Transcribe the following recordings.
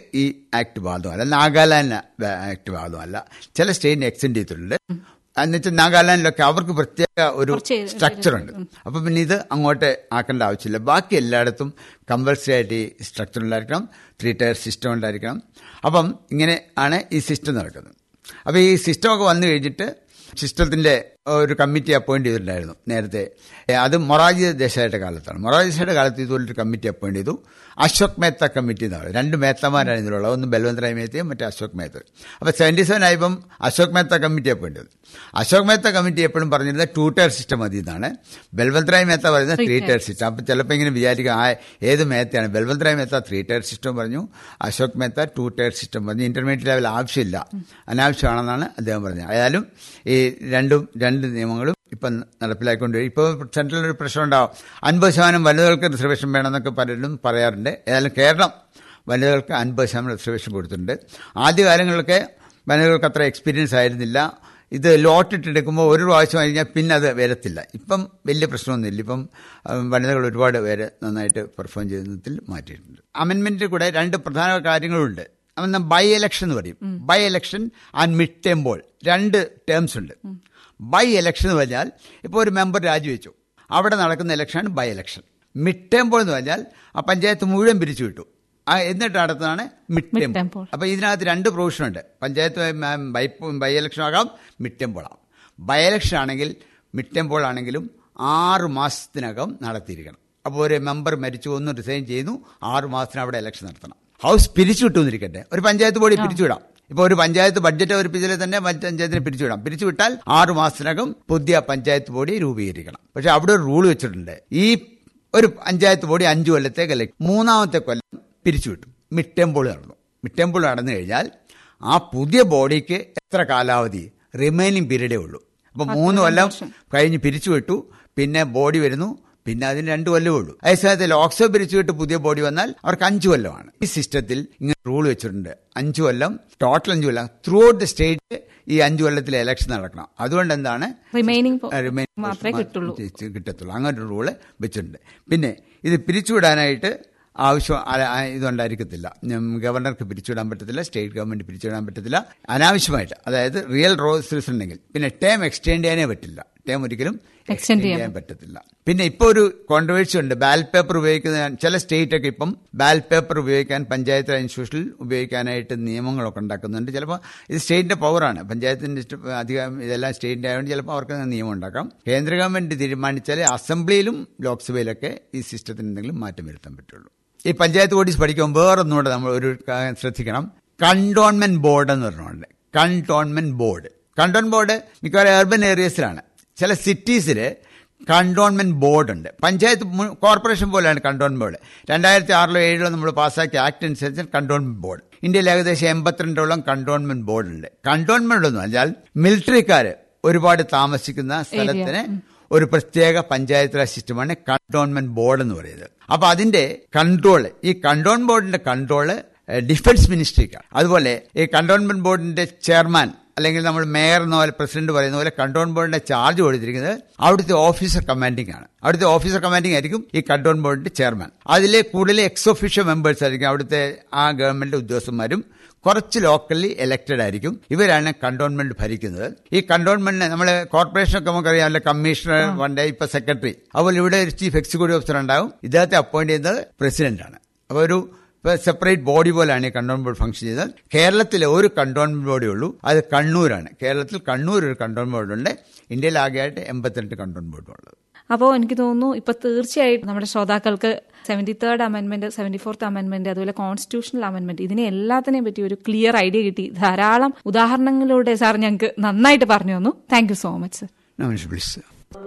ഈ ആക്ട് ബാധകമല്ല നാഗാലാൻഡ് ആക്ട് ബാധകമല്ല ചില സ്റ്റേറ്റിന് എക്സ്റ്റെൻഡ് ചെയ്തിട്ടുണ്ട് എന്നുവെച്ചാൽ നാഗാലാൻഡിലൊക്കെ അവർക്ക് പ്രത്യേക ഒരു കുറച്ച് സ്ട്രക്ചർ ഉണ്ട് അപ്പൊ പിന്നെ ഇത് അങ്ങോട്ട് ആക്കേണ്ട ആവശ്യമില്ല ബാക്കി എല്ലായിടത്തും കമ്പൽസറി ആയിട്ട് ഈ സ്ട്രക്ചർ ഉണ്ടായിരിക്കണം ത്രീ ടയർ സിസ്റ്റം ഉണ്ടായിരിക്കണം അപ്പം ഇങ്ങനെ ആണ് ഈ സിസ്റ്റം നടക്കുന്നത് അപ്പോൾ ഈ സിസ്റ്റമൊക്കെ വന്നു കഴിഞ്ഞിട്ട് സിസ്റ്റത്തിന്റെ ഒരു കമ്മിറ്റി അപ്പോയിന്റ് ചെയ്തിട്ടുണ്ടായിരുന്നു നേരത്തെ ഏ, അത് മൊറാജി ദേശായുടെ കാലത്താണ് മൊറാജി ദേശായുടെ കാലത്ത് ഇതുപോലൊരു കമ്മിറ്റി അപ്പോയിന്റ് ചെയ്തു അശോക് മേത്ത കമ്മിറ്റി എന്നാണ് രണ്ട് മേത്തമാരാണ് ഇതിലുള്ളത് ഒന്ന് ബൽവന്ത് റായ് മേത്തയും മറ്റേ അശോക് മേത്ത അപ്പോൾ സെവൻറ്റി സെവൻ ആയപ്പം അശോക് മേത്ത കമ്മിറ്റി അപ്പോയിന്റ് ചെയ്തു അശോക് മേത്ത കമ്മിറ്റി എപ്പോഴും പറഞ്ഞിരുന്നത് ടു ടയർ സിസ്റ്റം മതി എന്നാണ് ബൽവന്ത് റായ് മേത്ത പറയുന്നത് ത്രീ ടയർ സിസ്റ്റം അപ്പം ചിലപ്പോൾ ഇങ്ങനെ വിചാരിക്കുക ആ ഏത് മേത്തയാണ് Balwant Rai Mehta three tier system പറഞ്ഞു Ashok Mehta two tier system പറഞ്ഞു ഇന്റർമീഡിയറ്റ് ലെവൽ ആവശ്യമില്ല അനാവശ്യമാണെന്നാണ് അദ്ദേഹം പറഞ്ഞത് ഏതായാലും ഈ രണ്ടും രണ്ട് നിയമങ്ങളും ഇപ്പം നടപ്പിലാക്കിക്കൊണ്ട് ഇപ്പോൾ സെൻട്രൽ ഒരു പ്രശ്നം ഉണ്ടാവും അൻപത് ശതമാനം വനിതകൾക്ക് റിസർവേഷൻ വേണമെന്നൊക്കെ പലരും പറയാറുണ്ട് ഏതായാലും കേരളം വനിതകൾക്ക് അൻപത് ശതമാനം റിസർവേഷൻ കൊടുത്തിട്ടുണ്ട് ആദ്യകാലങ്ങളിലൊക്കെ വനിതകൾക്ക് അത്ര എക്സ്പീരിയൻസ് ആയിരുന്നില്ല ഇത് ലോട്ട് ഇട്ടെടുക്കുമ്പോൾ ഒരു പ്രാവശ്യം കഴിഞ്ഞാൽ പിന്നെ അത് വരത്തില്ല ഇപ്പം വലിയ പ്രശ്നമൊന്നുമില്ല ഇപ്പം ഉം, വനിതകൾ ഒരുപാട് പേര് നന്നായിട്ട് പെർഫോം ചെയ്യുന്നതിൽ മാറ്റിയിട്ടുണ്ട് അമെൻമെന്റിൽ കൂടെ രണ്ട് പ്രധാന കാര്യങ്ങളുണ്ട് അന്ന് ബൈ ഇലക്ഷൻ എന്ന് പറയും by election and mid term poll രണ്ട് ടേംസ് ഉണ്ട് ബൈ ഇലക്ഷൻ എന്ന് പറഞ്ഞാൽ ഇപ്പോൾ ഒരു മെമ്പർ രാജിവെച്ചു അവിടെ നടക്കുന്ന ഇലക്ഷനാണ് by election mid term poll എന്ന് പറഞ്ഞാൽ ആ പഞ്ചായത്ത് മുഴുവൻ പിരിച്ചു വിട്ടു ആ എന്നിട്ട് നടത്തുന്നതാണ് മിഡ് ടേം Mid-term poll. അപ്പോൾ ഇതിനകത്ത് രണ്ട് പ്രൊവിഷൻ ഉണ്ട് പഞ്ചായത്ത് ഉം, ബൈ ബൈ ഇലക്ഷൻ ആകാം മിഡ് ടേം പോൾ ആകാം ബൈ ഇലക്ഷൻ ആണെങ്കിൽ മിഡ് ടേം പോൾ ആണെങ്കിലും ആറ് മാസത്തിനകം നടത്തിയിരിക്കണം അപ്പോൾ ഒരു മെമ്പർ മരിച്ചു ഒന്ന് റിസൈൻ ചെയ്യുന്നു ആറ് മാസത്തിന് അവിടെ ഇലക്ഷൻ നടത്തണം ഹൗസ് പിരിച്ചുവിട്ടു എന്നിരിക്കട്ടെ ഒരു പഞ്ചായത്ത് ബോഡി പിരിച്ചുവിടാം ഇപ്പോൾ ഒരു പഞ്ചായത്ത് ബഡ്ജറ്റ് അവതരിപ്പിച്ചാൽ തന്നെ മറ്റ് പഞ്ചായത്തിന് പിരിച്ചുവിടാം പിരിച്ചുവിട്ടാൽ ആറ് മാസത്തിനകം പുതിയ പഞ്ചായത്ത് ബോഡി രൂപീകരിക്കണം പക്ഷെ അവിടെ ഒരു റൂൾ വെച്ചിട്ടുണ്ട് ഈ ഒരു പഞ്ചായത്ത് ബോഡി അഞ്ചു കൊല്ലത്തേക്ക് അല്ലെങ്കിൽ മൂന്നാമത്തെ കൊല്ലം പിരിച്ചുവിട്ടു മിഡ് ടെമ്പിൾ നടന്നു മിഡ് ടെമ്പിൾ നടന്നു കഴിഞ്ഞാൽ ആ പുതിയ ബോഡിക്ക് എത്ര കാലാവധി റിമൈനിങ് പീരീഡേ ഉള്ളൂ അപ്പൊ മൂന്ന് കൊല്ലം കഴിഞ്ഞ് പിരിച്ചുവിട്ടു പിന്നെ ബോഡി വരുന്നു പിന്നെ അതിന് രണ്ട് കൊല്ലമേ ഉള്ളൂ അതേസമയത്ത് ലോക്സഭ പിരിച്ചുവിട്ട് പുതിയ ബോഡി വന്നാൽ അവർക്ക് അഞ്ചു കൊല്ലമാണ് ഈ സിസ്റ്റത്തിൽ ഇങ്ങനെ റൂൾ വെച്ചിട്ടുണ്ട് അഞ്ചു കൊല്ലം ടോട്ടൽ അഞ്ചു കൊല്ലം ത്രൂ ഔട്ട് ദ സ്റ്റേറ്റ് ഈ അഞ്ചു കൊല്ലത്തിലെ ഇലക്ഷൻ നടക്കണം അതുകൊണ്ട് എന്താണ് റിമൈനിങ് റിമൈൻ മാത്രമേ കിട്ടുള്ളൂ ജയിച്ച് കിട്ടത്തുള്ളൂ അങ്ങനെ ഒരു റൂള് വെച്ചിട്ടുണ്ട് പിന്നെ ഇത് പിരിച്ചുവിടാനായിട്ട് ആവശ്യം ആ- ആ ഇതുണ്ടായിരിക്കത്തില്ല ഉം, ഗവർണർക്ക് പിരിച്ചുവിടാൻ പറ്റത്തില്ല സ്റ്റേറ്റ് ഗവൺമെന്റ് പിരിച്ചുവിടാൻ പറ്റത്തില്ല അനാവശ്യമായിട്ട് അതായത് റിയൽ റോൾസ് ഉണ്ടെങ്കിൽ പിന്നെ ടേം എക്സ്റ്റെൻഡ് ചെയ്യാനേ പറ്റില്ല ടേം ഒരിക്കലും Extend ചെയ്യാൻ ചെയ്യാൻ പറ്റത്തില്ല പിന്നെ ഇപ്പോൾ ഒരു കോൺട്രവേഴ്സി ഉണ്ട് ബാലറ്റ് പേപ്പർ ഉപയോഗിക്കുന്ന ചില സ്റ്റേറ്റ് ഒക്കെ ഇപ്പം ബാലറ്റ് പേപ്പർ ഉപയോഗിക്കാൻ പഞ്ചായത്ത് രാജ് ഇൻസ്റ്റിറ്റ്യൂഷനിൽ ഉപയോഗിക്കാനായിട്ട് നിയമങ്ങളൊക്കെ ഉണ്ടാക്കുന്നുണ്ട് ചിലപ്പോൾ ഇത് സ്റ്റേറ്റിന്റെ പവറാണ് പഞ്ചായത്തിന്റെ ഇഷ്ട- അധികം ഇതെല്ലാം സ്റ്റേറ്റിന്റെ ആയതുകൊണ്ട് ചിലപ്പോൾ അവർക്ക് നിയമം ഉണ്ടാക്കാം കേന്ദ്ര ഗവൺമെന്റ് തീരുമാനിച്ചാൽ അസംബ്ലിയിലും ലോക്സഭയിലൊക്കെ ഈ സിസ്റ്റത്തിന് എന്തെങ്കിലും മാറ്റം വരുത്താൻ പറ്റുള്ളൂ ഈ പഞ്ചായത്ത് ബോഡീസ് പഠിക്കുമ്പോൾ വേറൊന്നുകൂടെ നമ്മൾ ഒരു കാര്യം ശ്രദ്ധിക്കണം കണ്ടോൺമെന്റ് ബോർഡ് എന്ന് പറഞ്ഞുകൊണ്ട് കണ്ടോൺമെന്റ് ബോർഡ് കണ്ടോൺ ബോർഡ് മിക്കവാറും അർബൻ ഏരിയസിലാണ് ചില സിറ്റീസിൽ കണ്ടോൺമെന്റ് ബോർഡ് ഉണ്ട് പഞ്ചായത്ത് മു- കോർപ്പറേഷൻ പോലെയാണ് കണ്ടോൺമെന്റ് ബോർഡ് രണ്ടായിരത്തി ആറിലോ ഏഴിലോ നമ്മൾ പാസ്സാക്കിയ ആക്ട് അനുസരിച്ച് കണ്ടോൺമെന്റ് ബോർഡ് ഇന്ത്യയിൽ ഏകദേശം എൺപത്തിരണ്ടോളം കണ്ടോൺമെന്റ് ബോർഡ് ഉണ്ട് കണ്ടോൺമെന്റ് എന്ന് പറഞ്ഞാൽ മിലിറ്ററിക്കാർ ഒരുപാട് താമസിക്കുന്ന സ്ഥലത്തിന് ഒരു പ്രത്യേക പഞ്ചായത്ത് രാജ് സിസ്റ്റമാണ് കണ്ടോൺമെന്റ് ബോർഡ് എന്ന് പറയുന്നത് അപ്പൊ അതിന്റെ കൺട്രോള് ഈ കണ്ടോൺ ബോർഡിന്റെ കൺട്രോള് ഡിഫൻസ് മിനിസ്ട്രിക്കാണ് അതുപോലെ ഈ കണ്ടോൺമെന്റ് ബോർഡിന്റെ ചെയർമാൻ അല്ലെങ്കിൽ നമ്മൾ മേയർ എന്ന പോലെ പ്രസിഡന്റ് പറയുന്ന പോലെ കണ്ടോൺ ബോർഡിന്റെ ചാർജ് കൊടുത്തിരിക്കുന്നത് അവിടുത്തെ ഓഫീസർ കമാൻഡിംഗ് ആണ് അവിടുത്തെ ഓഫീസർ കമാൻഡിംഗ് ആയിരിക്കും ഈ കണ്ടോൺ ബോർഡിന്റെ ചെയർമാൻ അതിലെ കൂടുതൽ എക്സ് ഒഫീഷ്യൽ മെമ്പേഴ്സ് ആയിരിക്കും അവിടുത്തെ ആ ഗവൺമെന്റ് ഉദ്യോഗസ്ഥന്മാരും കുറച്ച് ലോക്കലി എലക്റ്റഡ് ആയിരിക്കും ഇവരാണ് കണ്ടോൺമെന്റ് ഭരിക്കുന്നത് ഈ കണ്ടോൺമെന്റിന് നമ്മള് കോർപ്പറേഷനൊക്കെ നമുക്കറിയാമല്ലോ കമ്മീഷണർ വൺ ഇപ്പൊ സെക്രട്ടറി അതുപോലെ ഇവിടെ ഒരു ചീഫ് എക്സിക്യൂട്ടീവ് ഓഫീസർ ഉണ്ടാവും ഇദ്ദേഹത്തെ അപ്പോയിന്റ് ചെയ്യുന്നത് പ്രസിഡന്റ് ആണ് അപ്പോൾ ഒരു സെപ്പറേറ്റ് ബോഡി പോലെയാണ് ഈ കണ്ടോൺമെന്റ് ബോർഡ് ഫംഗ്ഷൻ ചെയ്താൽ കേരളത്തിലെ ഒരു കണ്ടോൺമെന്റ് ബോഡി ഉള്ളൂ അത് കണ്ണൂരാണ് കേരളത്തിൽ കണ്ണൂർ ഒരു കണ്ടോൺമെന്റ് ബോർഡ് ഉണ്ട് ഇന്ത്യയിൽ ആകെയായിട്ട് എൺപത്തിരണ്ട് കണ്ടോൺമെന്റ് ബോർഡ് ഉള്ളത് അപ്പോൾ എനിക്ക് തോന്നുന്നു ഇപ്പൊ തീർച്ചയായിട്ടും നമ്മുടെ ശ്രോതാക്കൾക്ക് seventy third amendment seventy fourth amendment അതുപോലെ കോൺസ്റ്റിറ്റ്യൂഷണൽ അമെന്റ്മെന്റ് ഇതിനെ എല്ലാത്തിനെയും പറ്റി ഒരു ക്ലിയർ ഐഡിയ കിട്ടി ധാരാളം ഉദാഹരണങ്ങളിലൂടെ സാർ ഞങ്ങൾക്ക് നന്നായിട്ട് പറഞ്ഞു തന്നു thank you so much sir നമസ്കാരം പ്ലീസ്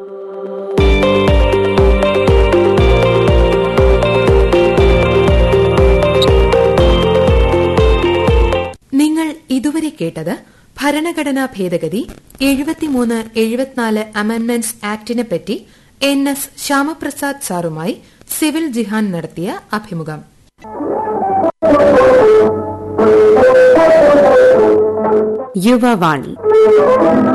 നിങ്ങൾ ഇതുവരെ കേട്ടത് ഭരണഘടനാ ഭേദഗതി എഴുപത്തിമൂന്ന് എഴുപത്തിനാല് അമെന്റ്മെന്റ്സ് ആക്ടിനെ പറ്റി എൻ എസ് ശ്യാമപ്രസാദ് സാറുമായി സിവിൽ ജിഹാൻ നടത്തിയ അഭിമുഖം യുവവാണി